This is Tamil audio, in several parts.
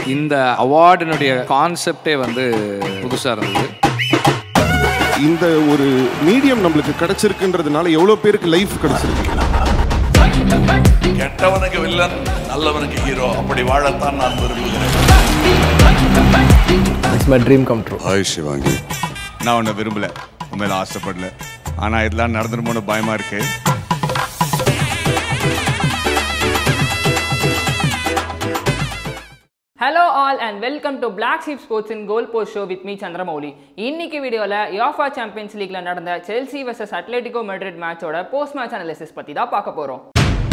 இந்த அவார்டினுடைய கான்செப்டே வந்து புதுசாக இருந்தது இந்த ஒரு மீடியம் நம்மளுக்கு கிடைச்சிருக்குன்றதுனால எவ்வளோ பேருக்கு லைஃப் கிடைச்சிருக்கு கெட்டவனுக்கு வில்லன் நல்லவனுக்கு ஹீரோ அப்படி வாழத்தான் நான் விரும்புகிறேன் it's my dream come true hi Sivaangi நான் உன்னை விரும்பல உண்மையில ஆசைப்படல ஆனா இதெல்லாம் நடந்துருமோன்னு பயமா இருக்கு hello all and welcome to black sheep sports in goal post show with me Chandramouli இன்னைக்கு வீடியோவில் யோஃபா சாம்பியன்ஸ் லீக்ல நடந்த செல்சி வர்சஸ் அட்லெட்டிகோ மெட்ரிட் மேட்சோட போஸ்ட் மேட்ச் அனாலிசிஸ் பற்றி தான் பார்க்க போகிறோம்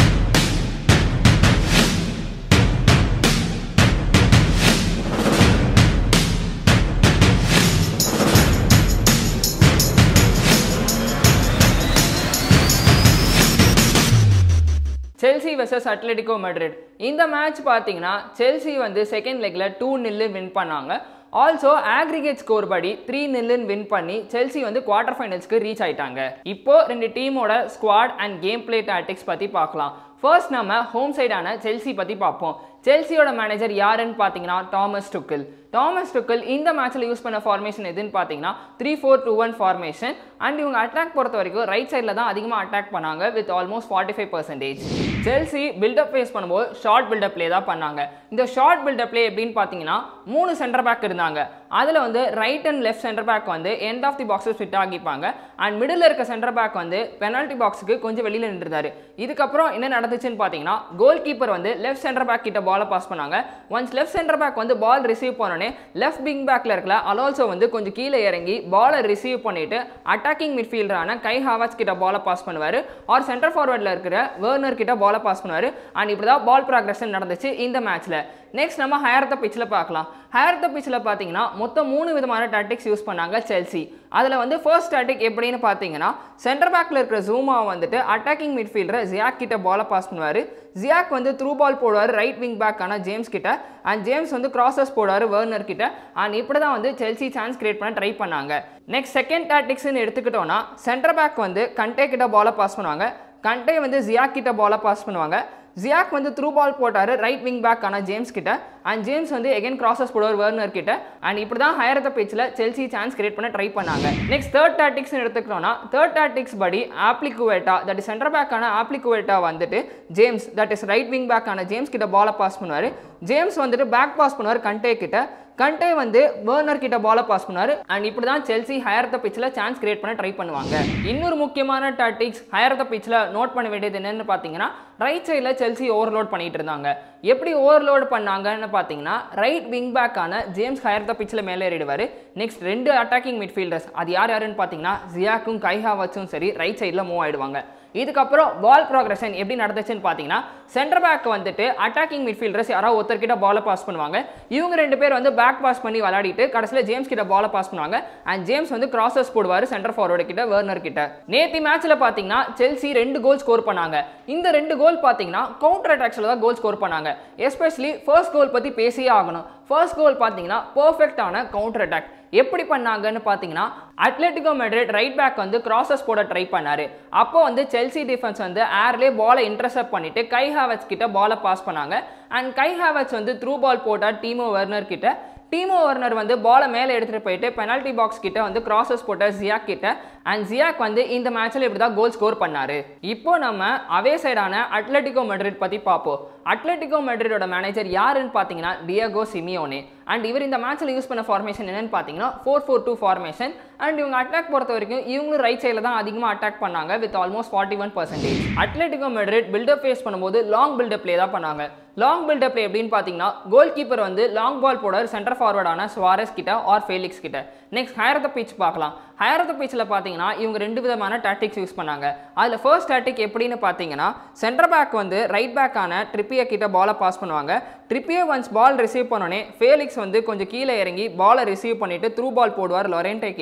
செல்சி வெர்சஸ் அட்லெட்டிகோ மெட்ரிட் இந்த மேட்ச் பார்த்தீங்கன்னா செல்சி வந்து செகண்ட் லெக்ல டூ நில்லு வின் பண்ணாங்க ஆல்சோ ஆக்ரிகேட் ஸ்கோர் படி த்ரீ நில்லுன்னு வின் பண்ணி செல்சி வந்து குவார்டர் ஃபைனல்ஸ்க்கு ரீச் ஆயிட்டாங்க இப்போ ரெண்டு டீமோட squad and game play tactics பற்றி பார்க்கலாம் ஃபர்ஸ்ட் நம்ம ஹோம் சைடான செல்சி பற்றி பார்ப்போம் செல்சியோட மேனேஜர் யாருன்னு பார்த்தீங்கன்னா தாமஸ் டுக்கில் தாமஸ் டுக்கில் இந்த மேட்ச்சில் யூஸ் பண்ண ஃபார்மேஷன் எதுன்னு பார்த்தீங்கன்னா three four two one formation and இவங்க அட்டாக் பொறுத்த வரைக்கும் ரைட் சைடில் தான் அதிகமாக அட்டாக் பண்ணாங்க with almost forty five percentage Chelsea build up phase பண்ணும்போது ஷார்ட் பில்டப் ப்ளே தான் பண்ணாங்க இந்த ஷார்ட் பில்டப் ப்ளே எப்படின்னு பார்த்தீங்கன்னா மூணு சென்டர் பேக் இருந்தாங்க அதில் வந்து right and left centre back வந்து end of the boxes fit ஆகிப்பாங்க அண்ட் மிடில் இருக்க சென்டர் பேக் வந்து பெனால்ட்டி பாக்ஸுக்கு கொஞ்சம் வெளியில் நின்றுதாரு இதுக்கப்புறம் என்ன நடந்துச்சுன்னு பார்த்தீங்கன்னா கோல் கீப்பர் வந்து லெஃப்ட் சென்டர் பேக் கிட்ட பாலை பாஸ் பண்ணாங்க ஒன்ஸ் லெஃப்ட் சென்டர் பேக் வந்து பால் ரிசீவ் பண்ணோடனே லெஃப்ட் விங் பேக்ல இருக்கல அலோல்சோ வந்து கொஞ்சம் கீழே இறங்கி பாலை ரிசீவ் பண்ணிட்டு அட்டாக்கிங் மிட்ஃபீல்டரான கை ஹாவாஸ் கிட்ட பாலை பாஸ் பண்ணுவார் ஆர் சென்டர் ஃபார்வர்டில் இருக்கிற வேர்னர் கிட்ட பாலை பாஸ் பண்ணுவார் அண்ட் இப்படி தான் பால் ப்ராக்ரஷன் நடந்துச்சு இந்த மேட்ச்சில் நெக்ஸ்ட் நம்ம ஹையர் த பிச்சில் பார்க்கலாம் ஹையர் த பிச்சில் பார்த்தீங்கன்னா மொத்தம் மூணு விதமான டாக்டிக்ஸ் யூஸ் பண்ணாங்க செல்சி அதில் வந்து ஃபர்ஸ்ட் டாக்டிக் எப்படின்னு பார்த்தீங்கன்னா சென்டர் பேக்கில் இருக்கிற ஜூமா வந்துட்டு அட்டாக்கிங் மிட்ஃபீல்டர் ஜியாக் கிட்ட பாலை பாஸ் பண்ணுவார் ஜியாக் வந்து த்ரூ பால் போடுவார் ரைட் விங் பேக்கான ஜேம்ஸ் கிட்ட அண்ட் ஜேம்ஸ் வந்து கிராசஸ் போடுவார் வேர்னர் கிட்ட அண்ட் இப்படி தான் வந்து செல்சி சான்ஸ் கிரியேட் பண்ண ட்ரை பண்ணாங்க நெக்ஸ்ட் செகண்ட் டாக்டிக்ஸ்னு எடுத்துக்கிட்டோம்னா சென்டர் பேக் வந்து கண்டே கிட்ட பாலை பாஸ் பண்ணுவாங்க கண்டே வந்து ஜியாக் கிட்ட பாலை பாஸ் பண்ணுவாங்க ஜியாக் வந்து த்ரூ பால் போட்டார் ரைட் விங் பேக் ஆனால் ஜேம்ஸ் கிட்ட அண்ட் ஜேம்ஸ் வந்து எகைன் கிராசஸ் போடுவார் வேர்னர் கிட்ட அண்ட் இப்படி தான் ஹையர் த பேச்சில் செல்சி சான்ஸ் கிரியேட் பண்ண ட்ரை பண்ணாங்க நெக்ஸ்ட் தேர்ட் டாக்டிக்ஸ் எடுத்துக்கிட்டோம்னா தேர்ட் டாக்டிக்ஸ் படி Azpilicueta that is centre back Azpilicueta வந்துட்டு James that is right wing பேக்கான ஜேம்ஸ் கிட்ட பாலை பாஸ் பண்ணுவார் ஜேம்ஸ் வந்துட்டு பேக் பாஸ் பண்ணுவார் கண்டே கிட்ட கண்டே வந்து பேர்னர் கிட்ட பாலை பாஸ் பண்ணாரு அண்ட் இப்படி தான் செல்சி ஹையர் த பிச்சில் சான்ஸ் கிரியேட் பண்ண ட்ரை பண்ணுவாங்க இன்னொரு முக்கியமான டாக்டிக்ஸ் ஹையர் த பிச்சில் நோட் பண்ண வேண்டியது என்னன்னு பார்த்தீங்கன்னா ரைட் சைடில் செல்சி ஓவர்லோட் பண்ணிட்டு இருந்தாங்க எப்படி ஓவர்லோட் பண்ணாங்கன்னு பார்த்தீங்கன்னா ரைட் விங் பேக்கான ஜேம்ஸ் ஹையர் த பிச்சில் மேலே ஏறிடுவார் நெக்ஸ்ட் ரெண்டு அட்டாக்கிங் மிட்ஃபீல்டர்ஸ் அது யார் யாருன்னு பார்த்தீங்கன்னா ஜியாக்கும் கைஹாவச்சும் சரி ரைட் சைடில் மூவ் ஆயிடுவாங்க இதுக்கப்புறம் பால் ப்ராக்ரஷன் எப்படி நடந்துச்சுன்னு பார்த்தீங்கன்னா சென்டர் பேக் வந்துட்டு அட்டாக்கிங் மிட்ஃபீல்டர்ஸ் யாராவது ஒருத்தர்கிட்ட பாலை பாஸ் பண்ணுவாங்க இவங்க ரெண்டு பேர் வந்து பேக் பாஸ் பண்ணி விளையாடிட்டு கடைசியில் ஜேம்ஸ் கிட்ட பாலை பாஸ் பண்ணுவாங்க அண்ட் ஜேம்ஸ் வந்து கிராசஸ் போடுவார் சென்டர் ஃபார்வர்டு கிட்ட வேர்னர் கிட்ட நேத்தி மேட்ச்ல பார்த்தீங்கன்னா செல்சி ரெண்டு கோல் ஸ்கோர் பண்ணாங்க இந்த ரெண்டு கோல் பார்த்தீங்கன்னா கவுண்டர் அட்டாக்ஸில் தான் கோல் ஸ்கோர் பண்ணாங்க எஸ்பெஷலி ஃபர்ஸ்ட் கோல் பற்றி பேசியே ஆகணும் ஃபர்ஸ்ட் கோல் பார்த்தீங்கன்னா பர்ஃபெக்டான கவுண்டர் அட்டாக் எப்படி பண்ணாங்கன்னு பார்த்தீங்கன்னா அட்லெட்டிகோ மெட்ரிட் ரைட் பேக் வந்து கிராசஸ் போட ட்ரை பண்ணாரு அப்போ வந்து செல்சி டிஃபென்ஸ் வந்து ஏர்லேயே பாலை இன்டர்செப்ட் பண்ணிட்டு கை ஹாவட்ஸ் கிட்ட பாலை பாஸ் பண்ணாங்க அண்ட் கை ஹாவட்ஸ் வந்து த்ரூ பால் போட்டார் டீமோ வெர்னர் கிட்ட டீமோ வர்னர் வந்து பாலை மேலே எடுத்துகிட்டு போயிட்டு பெனால்ட்டி பாக்ஸ் கிட்ட வந்து கிராசஸ் போட்ட ஜியாக் கிட்ட அண்ட் ஜியாக் வந்து இந்த மேட்ச்சில் இப்படி தான் கோல் ஸ்கோர் பண்ணாரு இப்போ நம்ம அவே சைடான அட்லெட்டிகோ மெட்ரிட் பற்றி பார்ப்போம் அட்லெட்டிகோ மெட்ரிடோட மேனேஜர் யாருன்னு பார்த்தீங்கன்னா டியாகோ சிமியோனே அண்ட் இவர் இந்த மேட்ச்சில் யூஸ் பண்ண ஃபார்மேஷன் என்னன்னு பார்த்தீங்கன்னா four four two formation and இவங்க அட்டாக் பொறுத்த வரைக்கும் இவங்களும் ரைட் சைடில் தான் அதிகமாக அட்டாக் பண்ணாங்க with almost forty one percentage Atletico Madrid buildup phase பண்ணும்போது லாங் பில்டப் ப்ளே தான் பண்ணாங்க லாங் பில்டப் ப்ளே எப்படின்னு பார்த்தீங்கன்னா கோல் கீப்பர் வந்து லாங் பால் போடார் சென்டர் ஃபார்வர்டான சுவாரஸ் கிட்ட ஆர் ஃபேலிக்ஸ் கிட்ட நெக்ஸ்ட் ஹையர் த பிச் பார்க்கலாம் ஹையர் த பிச்சில் பார்த்தீங்கன்னா இவங்க ரெண்டு விதமான டாக்டிக்ஸ் யூஸ் பண்ணாங்க அதில் ஃபர்ஸ்ட் டாக்டிக் எப்படின்னு பார்த்தீங்கன்னா சென்டர் பேக் வந்து ரைட் பேக்கான ட்ரிப்பியை கிட்ட பாலை பாஸ் பண்ணுவாங்க ட்ரிப்பியே ஒன்ஸ் பால் ரிசீவ் பண்ணோடனே ஃபேலிக்ஸ் வந்து கொஞ்சம் கீழே இறங்கி பாலை ரிசீவ் பண்ணிட்டு த்ரூ பால் போடுவார் லொரேன்டே கிட்ட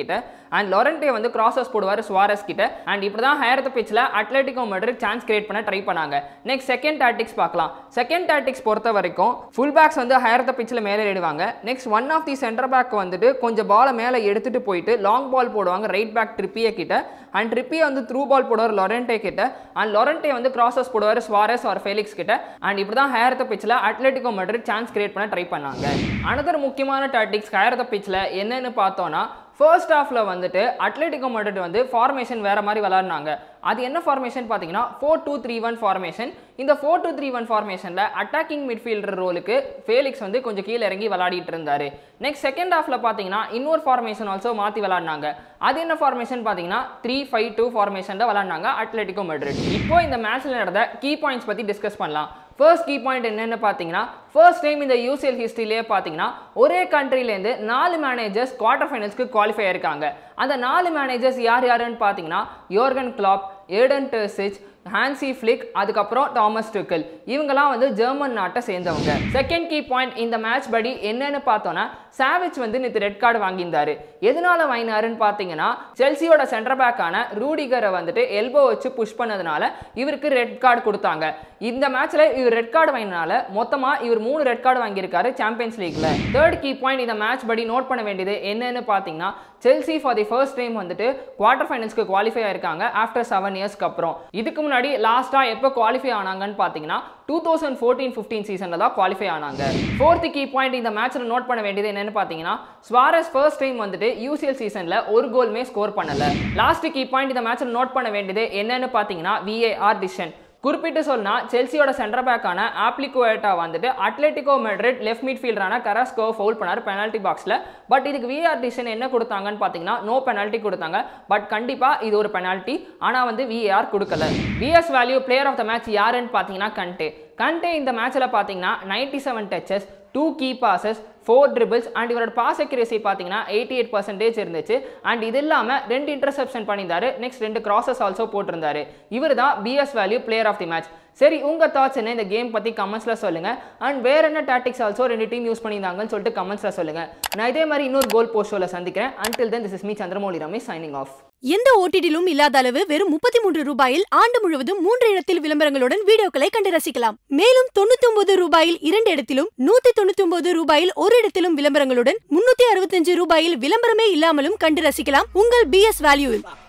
அண்ட் லொரண்டே வந்து கிராசஸ் போடுவார் சுவாரஸ் கிட்ட அண்ட் இப்படி தான் ஹையர் த பிச்சில் அட்லெட்டிகோ மெட்ரிட் சான்ஸ் கிரியேட் பண்ண ட்ரை பண்ணாங்க நெக்ஸ்ட் செகண்ட் டாக்டிக்ஸ் பார்க்கலாம் செகண்ட் டாக்டிக்ஸ் பொறுத்த வரைக்கும் ஃபுல் பேக்ஸ் வந்து ஹையர் த பிச்சில் மேலே ஏறிடுவாங்க next one of the centre back வந்துட்டு கொஞ்சம் பாலை மேலே எடுத்துட்டு போயிட்டு லாங் பால் போடுவாங்க ரைட் பேக் ட்ரிப்பியே கிட்ட அண்ட் ட்ரிப்பியை வந்து த்ரூ பால் போடுவார் லொரண்டே கிட்ட அண்ட் லொரண்டே வந்து கிராசஸ் போடுவார் சுவாரஸ் ஆர் ஃபெலிக்ஸ் கிட்ட அண்ட் இப்படி தான் ஹேர் த பிச்சில் அட்லெட்டிகோ மெட்ரிட் சான்ஸ் கிரியேட் பண்ண ட்ரை பண்ணாங்க அனதர் முக்கியமான டாக்டிக்ஸ் ஹேர் த பிச்சில் என்னன்னு பார்த்தோன்னா ஃபர்ஸ்ட் ஹாஃபில் வந்துட்டு அட்லெட்டிகோ மெட்ரிட் வந்து ஃபார்மேஷன் வேறு மாதிரி விளாட்னாங்க அது என்ன ஃபார்மேஷன் பார்த்தீங்கன்னா four two three one formation இந்த ஃபோர் டூ த்ரீ ஒன் ஃபார்மேஷனில் அட்டாக்கிங் மிட்ஃபீல்டர் ரோலுக்கு ஃபேலிக்ஸ் வந்து கொஞ்சம் கீழே இறங்கி விளாடிட்டு இருந்தார் நெக்ஸ்ட் செகண்ட் ஹாஃபில் பார்த்தீங்கன்னா இன்னொரு ஃபார்மேஷன் ஆல்சோ மாற்றி விளாட்னாங்க அது என்ன ஃபார்மேஷன் பார்த்தீங்கன்னா த்ரீ ஃபைவ் டூ ஃபார்மேஷனில் விளாட்னாங்க அட்லெட்டிகோ மெட்ரிட் இப்போ இந்த மேட்ச்சில் நடந்த கீ பாயிண்ட்ஸ் பற்றி டிஸ்கஸ் பண்ணலாம் ஃபர்ஸ்ட் கீ பாயிண்ட் என்னென்னு பார்த்தீங்கன்னா ஃபர்ஸ்ட் டைம் இந்த யூசிஎல் ஹிஸ்ட்ரியிலே பார்த்தீங்கன்னா ஒரே கண்ட்ரிலேருந்து நாலு மேனேஜர்ஸ் குவார்டர் ஃபைனல்ஸ்க்கு குவாலிஃபை ஆயிருக்காங்க அந்த நாலு மேனேஜர்ஸ் யார் யாருன்னு பார்த்தீங்கன்னா Jurgen Klopp Edin Terzic Hansi Flick அதுக்கப்புறம் தாமஸ் டுக்கல் இவங்கெல்லாம் வந்து ஜெர்மன் நாட்டை சேர்ந்தவங்க செகண்ட் கீ பாயிண்ட் இந்த மேட்ச் படி என்னன்னு பார்த்தோன்னா சாவிச் வந்து நேற்று ரெட் கார்டு வாங்கியிருந்தாரு எதனால வாங்கினாருன்னு பார்த்தீங்கன்னா செல்சியோட சென்டர் பேக்கான ரூடிகரை வந்துட்டு எல்போ வச்சு புஷ் பண்ணதுனால இவருக்கு ரெட் கார்டு கொடுத்தாங்க இந்த மேட்ச்ல இவர் ரெட் கார்டு வாங்கினால மொத்தமா இவர் மூணு ரெட் கார்டு வாங்கியிருக்காரு சாம்பியன்ஸ் லீக்ல தேர்ட் கீ பாயிண்ட் இந்த மேட்ச் படி நோட் பண்ண வேண்டியது என்னன்னு பார்த்தீங்கன்னா Chelsea for the first time வந்துட்டு குவார்டர் ஃபைனல்ஸ்க்கு குவாலிஃபை ஆயிருக்காங்க ஆஃப்டர் செவன் இயர்ஸ்க்கு அப்புறம் இதுக்கு முன்னாடி லாஸ்ட்டாக எப்போ குவாலிஃபை ஆனாங்கன்னு பார்த்தீங்கன்னா டூ தௌசண்ட் ஃபோர்டீன் ஃபிஃப்டீன் சீசனில் தான் குவாலிஃபை ஆனாங்க ஃபோர்த் கீ பாயிண்ட் இந்த மேட்ச்சில் நோட் பண்ண வேண்டியது என்னன்னு பார்த்தீங்கன்னா ஸ்வாரஸ் ஃபர்ஸ்ட் டைம் வந்துட்டு யூசிஎல் சீசனில் ஒரு கோல்மே ஸ்கோர் பண்ணல லாஸ்ட் கீ பாயிண்ட் இந்த மேட்ச்சில் நோட் பண்ண வேண்டியது என்னன்னு பார்த்தீங்கன்னா விஏஆர் டிசிஷன் குறிப்பிட்டு சொன்னா செல்சியோட சென்டர் பேக்கான ஆப்ளிகோவேட்டா வந்துட்டு அட்லெட்டிகோ மெட்ரிட் லெஃப்ட் மிட்ஃபீல்டரான கராஸ்கோ ஃபவுல் பண்ணார் பெனால்டி பாக்ஸில் பட் இதுக்கு விஆர் டிசிஷன் என்ன கொடுத்தாங்கன்னு பார்த்தீங்கன்னா நோ பெனால்ட்டி கொடுத்தாங்க பட் கண்டிப்பாக இது ஒரு பெனால்ட்டி ஆனால் வந்து விஏஆர் கொடுக்கல விஎஸ் value player of the match யாருன்னு பார்த்தீங்கன்னா கண்டே கண்டே இந்த மேட்ச்சில் பார்த்தீங்கன்னா ninety seven touches two key passes four dribbles and இவரோட பாஸ் அக்யூரேசி பார்த்தீங்கன்னா எயிட்டி எயிட் பர்சன்டேஜ் இருந்துச்சு அண்ட் இது இல்லாமல் ரெண்டு இன்டர்செப்ஷன் பண்ணியிருந்தாரு நெக்ஸ்ட் ரெண்டு கிராசஸ் ஆல்சோ போட்டிருந்தாரு இவர் தான் பிஎஸ் value player of the match சரி உங்கள் தாட்ஸ் என்ன இந்த கேம் பற்றி கமெண்ட்ஸில் சொல்லுங்கள் அண்ட் வேற என்ன டாக்டிக்ஸ் ஆல்சோ ரெண்டு டீம் யூஸ் பண்ணியிருந்தாங்கன்னு சொல்லிட்டு கமெண்ட்ஸில் சொல்லுங்கள் நான் இதே மாதிரி இன்னொரு கோல் போஸ்ட் ஷோவில் சந்திக்கிறேன் until then this is me Chandramouli Ramesh signing off எந்த ஓடிடிலும் இல்லாத அளவு வெறும் முப்பத்தி மூன்று ரூபாயில் ஆண்டு முழுவதும் மூன்று இடத்தில் விளம்பரங்களுடன் வீடியோக்களை கண்டு ரசிக்கலாம் மேலும் தொண்ணூத்தி ஒன்பது ரூபாயில் இரண்டு இடத்திலும் நூத்தி தொண்ணூத்தி ஒன்பது ரூபாயில் ஒரு இடத்திலும் விளம்பரங்களுடன் முன்னூத்தி அறுபத்தஞ்சு ரூபாயில் விளம்பரமே இல்லாமலும் கண்டு ரசிக்கலாம் உங்கள் பிஎஸ் வேல்யூவில்